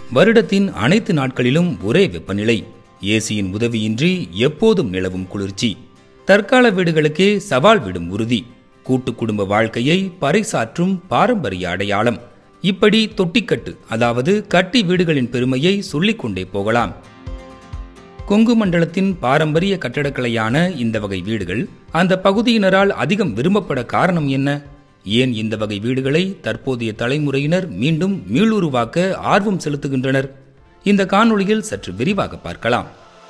வருடத்தின் அனைத்து நாட்களிலும் ஒரே வெப்பநிலை ஏசியின் உதவியின்றி எப்போதும் நிலவும் குளிர்ச்சி தற்கால வீடுகளுக்கே சவால் விடும் உறுதி கூட்டு குடும்ப வாழ்க்கையை பறைசாற்றும் பாரம்பரிய அடையாளம் இப்படி தொட்டிக்கட்டு அதாவது கட்டி வீடுகளின் பெருமையை சொல்லிக்கொண்டே போகலாம் கொங்கு மண்டலத்தின் பாரம்பரிய கட்டடக்கலையான இந்த வகை வீடுகள் அந்த பகுதியினரால் அதிகம் விரும்பப்பட காரணம் என்ன ஏன் இந்த வகை வீடுகளை தற்போதைய தலைமுறையினர் மீண்டும் மீளுருவாக்க ஆர்வம் செலுத்துகின்றனர் இந்த காணொளியில் சற்று விரிவாக பார்க்கலாம்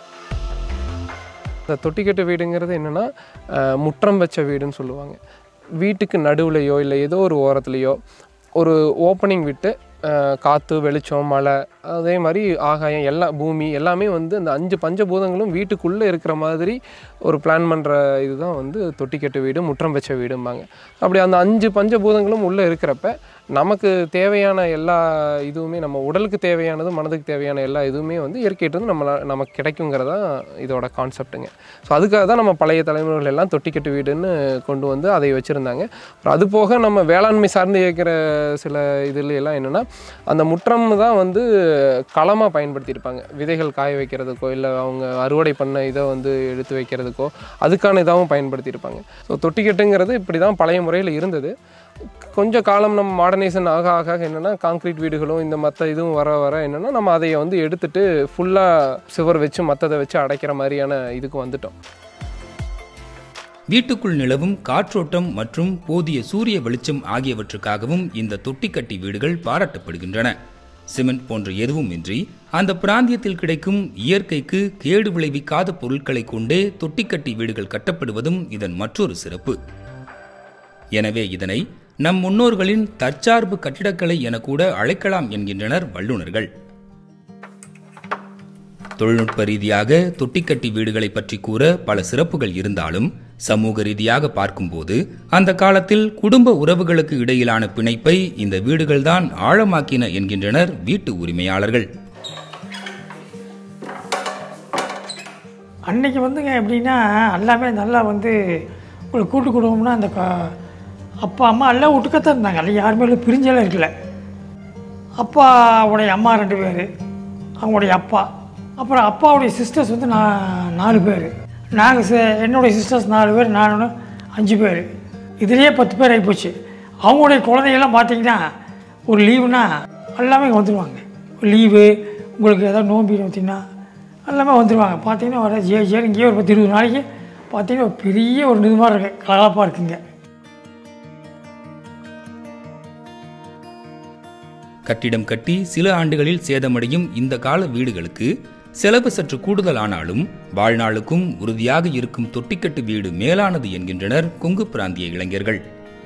இந்த தொட்டிக்கட்டு வீடுங்கிறது என்னென்னா முற்றம் வச்ச வீடுன்னு சொல்லுவாங்க வீட்டுக்கு நடுவுலையோ இல்லை ஏதோ ஒரு ஓரத்துலேயோ ஒரு ஓப்பனிங் விட்டு அஹ், காற்று வெளிச்சம் மழை அதே மாதிரி ஆகாயம் எல்லாம் பூமி எல்லாமே வந்து அந்த அஞ்சு பஞ்சபூதங்களும் வீட்டுக்குள்ளே இருக்கிற மாதிரி ஒரு பிளான் பண்ணுற இதுதான் வந்து தொட்டிக்கட்டு வீடு முற்றம் வச்ச வீடும்பாங்க அப்படி அந்த அஞ்சு பஞ்சபூதங்களும் உள்ளே இருக்கிறப்ப நமக்கு தேவையான எல்லா இதுவுமே நம்ம உடலுக்கு தேவையானது மனதுக்கு தேவையான எல்லா இதுவுமே வந்து இயற்கையிட்டு நம்ம நமக்கு கிடைக்குங்கிறதா இதோட கான்செப்ட்டுங்க ஸோ அதுக்காக தான் நம்ம பழைய தலைமுறைகள் எல்லாம் தொட்டிக்கட்டு வீடுன்னு கொண்டு வந்து அதை வச்சுருந்தாங்க அப்புறம் அது போக நம்ம வேளாண்மை சார்ந்து இயக்கிற சில இதுல எல்லாம் என்னென்னா அந்த முற்றம் தான் வந்து களமாக பயன்படுத்தியிருப்பாங்க விதைகள் காய வைக்கிறதுக்கோ இல்லை அவங்க அறுவடை பண்ண இதை வந்து எடுத்து வைக்கிறதுக்கோ அதுக்கான இதாகவும் பயன்படுத்தியிருப்பாங்க ஸோ தொட்டிக்கட்டுங்கிறது இப்படி தான் பழைய முறையில் இருந்தது கொஞ்சம் காலம் நம்ம மாடர்னைசேஷன் ஆக ஆக ஆக என்னென்னா காங்க்ரீட் வீடுகளும் இந்த மற்ற இதுவும் வர வர என்னென்னா நம்ம அதை வந்து எடுத்துட்டு ஃபுல்லாக சுவர் வச்சு மற்றதை வச்சு அடைக்கிற மாதிரியான இதுக்கு வந்துட்டோம் வீட்டுக்குள் நிலவும் காற்றோட்டம் மற்றும் போதிய சூரிய வெளிச்சம் ஆகியவற்றுக்காகவும் இந்த தொட்டிக்கட்டி வீடுகள் பாராட்டப்படுகின்றன சிமெண்ட் போன்ற எதுவும் இன்றி அந்த பிராந்தியத்தில் கிடைக்கும் இயற்கைக்கு கேடு விளைவிக்காத பொருட்களை கொண்டே தொட்டிக்கட்டி வீடுகள் கட்டப்படுவதும் இதன் மற்றொரு சிறப்பு எனவே இதனை நம் முன்னோர்களின் தற்சார்பு கட்டிடக்கலை என கூட அழைக்கலாம் என்கின்றனர் வல்லுநர்கள் தொழில்நுட்ப ரீதியாக தொட்டிக்கட்டி வீடுகளை பற்றி கூற பல சிறப்புகள் இருந்தாலும் சமூக ரீதியாக பார்க்கும்போது அந்த காலத்தில் குடும்ப உறவுகளுக்கு இடையிலான பிணைப்பை இந்த வீடுகள்தான் ஆழமாக்கின என்கின்றனர் வீட்டு உரிமையாளர்கள் அன்னைக்கு வந்துங்க எப்படின்னா எல்லாமே நல்லா வந்து ஒரு கூட்டு குடும்பம்னா அந்த க- அப்பா அம்மா எல்லாம் ஒட்டுக்கத்தான் இருந்தாங்க எல்லாம் யாருமே இல்லை பிரிஞ்செல்லாம் இருக்கல அப்பாவுடைய அம்மா ரெண்டு பேர் அவங்களுடைய அப்பா அப்புறம் அப்பாவுடைய சிஸ்டர்ஸ் வந்து நான் நாலு பேர் நாங்கள் என்னுடைய சிஸ்டர்ஸ் நாலு பேர் நான் ஒன்று அஞ்சு பேர் இதுலேயே பத்து பேர் ஆகிப்போச்சு அவங்களுடைய குழந்தைங்கள்லாம் பார்த்தீங்கன்னா ஒரு லீவுனா எல்லாமே இங்கே வந்துடுவாங்க லீவு உங்களுக்கு ஏதாவது நோம்பி பார்த்தீங்கன்னா எல்லாமே வந்துடுவாங்க பார்த்தீங்கன்னா வர ஜே ஜே இங்கேயே ஒரு பத்து இருபது நாளைக்கு பார்த்தீங்கன்னா ஒரு பெரிய ஒரு இது மாதிரி இருக்கு கலகலப்பாக இருக்குங்க கட்டிடம் கட்டி சில ஆண்டுகளில் சேதமடையும் இந்த கால வீடுகளுக்கு செலவு சற்று கூடுதலானாலும் வாழ்நாளுக்கும் உறுதியாக இருக்கும் தொட்டிக்கட்டு வீடு மேலானது என்கின்றனர் கொங்கு பிராந்திய இளைஞர்கள்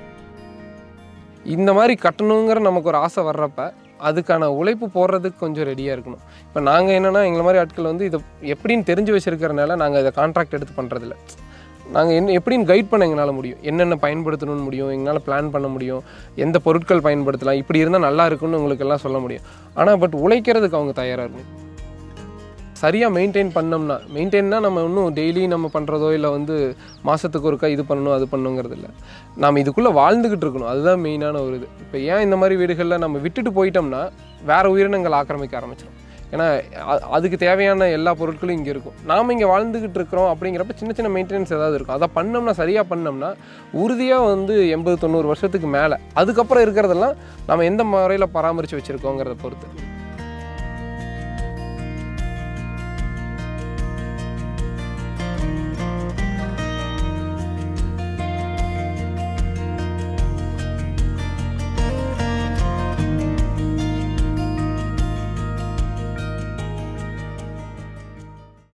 இந்த மாதிரி கட்டணுங்கிற நமக்கு ஒரு ஆசை வர்றப்ப அதுக்கான உழைப்பு போடுறதுக்கு கொஞ்சம் ரெடியாக இருக்கணும் இப்போ நாங்கள் என்னென்னா எங்களை மாதிரி ஆட்கள் வந்து இதை எப்படின்னு தெரிஞ்சு வச்சிருக்கிறனால நாங்கள் இதை கான்ட்ராக்ட் எடுத்து பண்ணுறதில்ல நாங்கள் என்ன எப்படின்னு கைட் பண்ண எங்களால் முடியும் என்னென்ன பயன்படுத்தணும்னு முடியும் எங்களால் பிளான் பண்ண முடியும் எந்த பொருட்கள் பயன்படுத்தலாம் இப்படி இருந்தால் நல்லா இருக்கும்னு உங்களுக்கு எல்லாம் சொல்ல முடியும் ஆனால் பட் உழைக்கிறதுக்கு அவங்க தயாராக இருக்கணும் சரியாக மெயின்டைன் பண்ணோம்னா மெயின்டைன்னா நம்ம இன்னும் டெய்லி நம்ம பண்ணுறதோ இல்லை வந்து மாதத்துக்கு ஒருக்கா இது பண்ணணும் அது பண்ணணுங்கிறது இல்லை நாம் இதுக்குள்ளே வாழ்ந்துக்கிட்டு இருக்கணும் அதுதான் மெயினான ஒரு இது இப்போ ஏன் இந்த மாதிரி வீடுகளில் நம்ம விட்டுட்டு போயிட்டோம்னா வேறு உயிரினங்கள் ஆக்கிரமிக்க ஆரம்பிச்சிடும் ஏன்னா அ- அதுக்கு தேவையான எல்லா பொருட்களும் இங்கே இருக்கும் நாம் இங்கே வாழ்ந்துக்கிட்டு இருக்கிறோம் அப்படிங்கிறப்ப சின்ன சின்ன மெயின்டெனன்ஸ் ஏதாவது இருக்கும் அதை பண்ணோம்னா சரியாக பண்ணோம்னா உறுதியாக வந்து எண்பது தொண்ணூறு வருஷத்துக்கு மேலே அதுக்கப்புறம் இருக்கிறதெல்லாம் நம்ம எந்த முறையில் பராமரித்து வச்சுருக்கோங்கிறத பொறுத்து